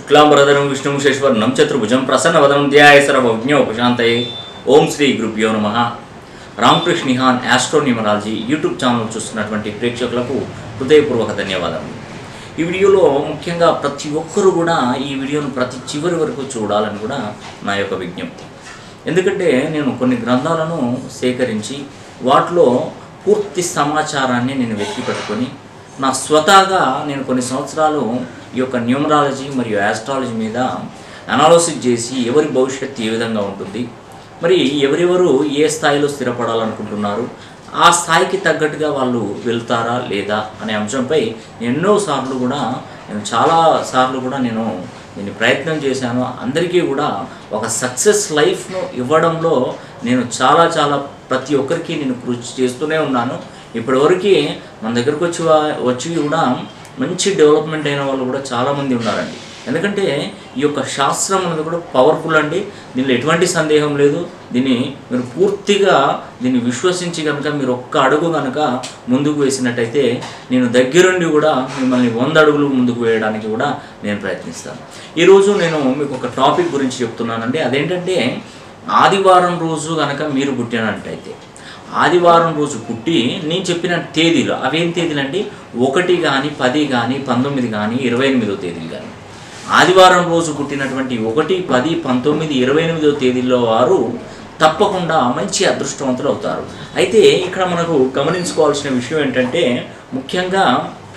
శుక్లాంబరధరం విష్ణుం శేశ్వరణం చతుర్భుజం ప్రసన్నవదనం ధ్యాయ సర్వజ్ఞోపశాంతయే ఓం శ్రీ గురుభ్యో నమ రామకృష్ణ నిహాన్ ఆస్ట్రోన్యూమరాలజీ యూట్యూబ్ ఛానల్ చూస్తున్నటువంటి ప్రేక్షకులకు హృదయపూర్వక ధన్యవాదాలు ఈ వీడియోలో ముఖ్యంగా ప్రతి ఒక్కరూ కూడా ఈ వీడియోను ప్రతి చివరి వరకు చూడాలని కూడా నా యొక్క విజ్ఞప్తి ఎందుకంటే నేను కొన్ని గ్రంథాలను సేకరించి వాటిలో పూర్తి సమాచారాన్ని నేను వెతికి పెట్టుకొని నా స్వతహాగా నేను కొన్ని సంవత్సరాలు ఈ యొక్క న్యూమరాలజీ మరియు ఆస్ట్రాలజీ మీద అనాలోసిస్ చేసి ఎవరి భవిష్యత్తు ఏ విధంగా ఉంటుంది మరి ఎవరెవరు ఏ స్థాయిలో స్థిరపడాలనుకుంటున్నారు ఆ స్థాయికి తగ్గట్టుగా వాళ్ళు వెళ్తారా లేదా అనే అంశంపై ఎన్నో సార్లు కూడా నేను చాలా సార్లు కూడా నేను నేను ప్రయత్నం చేశాను అందరికీ కూడా ఒక సక్సెస్ లైఫ్ను ఇవ్వడంలో నేను చాలా చాలా ప్రతి ఒక్కరికి నేను కృషి చేస్తూనే ఉన్నాను ఇప్పటివరకు మన దగ్గరకు వచ్చి వా- వచ్చి కూడా మంచి డెవలప్మెంట్ అయిన వాళ్ళు కూడా చాలామంది ఉన్నారండి ఎందుకంటే ఈ యొక్క శాస్త్రం అనేది కూడా పవర్ఫుల్ అండి దీనిలో ఎటువంటి సందేహం లేదు దీన్ని మీరు పూర్తిగా దీన్ని విశ్వసించి కనుక మీరు ఒక్క అడుగు కనుక ముందుకు వేసినట్టయితే నేను దగ్గరుండి కూడా మిమ్మల్ని వంద అడుగులు ముందుకు వేయడానికి కూడా నేను ప్రయత్నిస్తాను ఈరోజు నేను మీకు ఒక టాపిక్ గురించి చెప్తున్నానండి అదేంటంటే ఆదివారం రోజు కనుక మీరు పుట్టినట్టయితే ఆదివారం రోజు పుట్టి నేను చెప్పిన తేదీలు అవేం తేదీలు అండి ఒకటి కానీ పది కానీ పంతొమ్మిది కానీ ఇరవై ఎనిమిదో తేదీలు కానీ ఆదివారం రోజు పుట్టినటువంటి ఒకటి పది పంతొమ్మిది ఇరవై ఎనిమిదో తేదీల్లో వారు తప్పకుండా మంచి అదృష్టవంతులు అవుతారు అయితే ఇక్కడ మనకు గమనించుకోవాల్సిన విషయం ఏంటంటే ముఖ్యంగా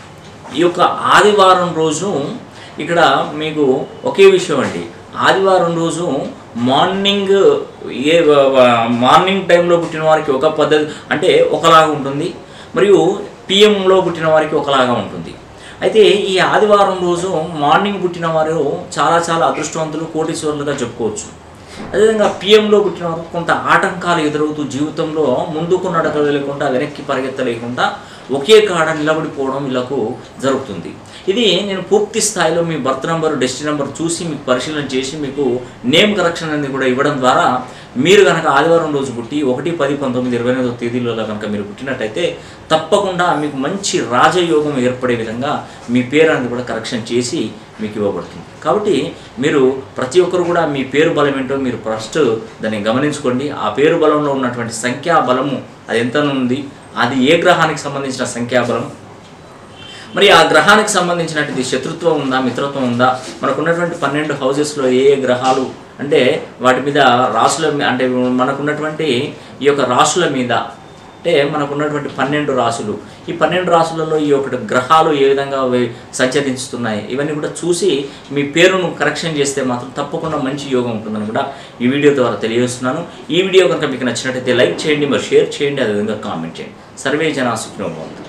ఈ యొక్క ఆదివారం రోజు ఇక్కడ మీకు ఒకే విషయం అండి ఆదివారం రోజు మార్నింగ్ ఏ వ- వ- మార్నింగ్ టైంలో పుట్టిన వారికి ఒక పద్ధతి అంటే ఒకలాగా ఉంటుంది మరియు పిఎంలో పుట్టిన వారికి ఒకలాగా ఉంటుంది అయితే ఈ ఆదివారం రోజు మార్నింగ్ పుట్టిన వారు చాలా చాలా అదృష్టవంతులు కోటీశ్వరులుగా చెప్పుకోవచ్చు అదేవిధంగా పిఎంలో పుట్టిన వారు కొంత ఆటంకాలు ఎదురవుతూ జీవితంలో ముందుకు నడక వెళ్ళకుండా వెనక్కి పరిగెత్తలేకుండా ఒకే కాడ నిలబడిపోవడం వీళ్ళకు జరుగుతుంది ఇది నేను పూర్తి స్థాయిలో మీ బర్త్ నెంబర్ డెస్టి నెంబర్ చూసి మీకు పరిశీలన చేసి మీకు నేమ్ కరెక్షన్ అనేది కూడా ఇవ్వడం ద్వారా మీరు కనుక ఆదివారం రోజు పుట్టి ఒకటి పది పంతొమ్మిది ఇరవై ఎనిమిదో తేదీలలో కనుక మీరు పుట్టినట్టయితే తప్పకుండా మీకు మంచి రాజయోగం ఏర్పడే విధంగా మీ పేరు అనేది కూడా కరెక్షన్ చేసి మీకు ఇవ్వబడుతుంది కాబట్టి మీరు ప్రతి ఒక్కరు కూడా మీ పేరు బలం ఏంటో మీరు ఫస్ట్ దాన్ని గమనించుకోండి ఆ పేరు బలంలో ఉన్నటువంటి సంఖ్యా బలము అది ఎంత ఉంది అది ఏ గ్రహానికి సంబంధించిన సంఖ్యాబలం మరి ఆ గ్రహానికి సంబంధించినటువంటి శత్రుత్వం ఉందా మిత్రత్వం ఉందా మనకు ఉన్నటువంటి పన్నెండు హౌసెస్లో ఏ ఏ గ్రహాలు అంటే వాటి మీద రాసుల మీ- అంటే మనకున్నటువంటి ఈ యొక్క రాసుల మీద అంటే మనకున్నటువంటి పన్నెండు రాసులు ఈ పన్నెండు రాసులలో ఈ యొక్క గ్రహాలు ఏ విధంగా వే- సంచరిస్తున్నాయి ఇవన్నీ కూడా చూసి మీ పేరును కరెక్షన్ చేస్తే మాత్రం తప్పకుండా మంచి యోగం ఉంటుందని కూడా ఈ వీడియో ద్వారా తెలియజేస్తున్నాను ఈ వీడియో కనుక మీకు నచ్చినట్టయితే లైక్ చేయండి మరి షేర్ చేయండి అదేవిధంగా కామెంట్ చేయండి సర్వే జనా సుఖినో భవంతు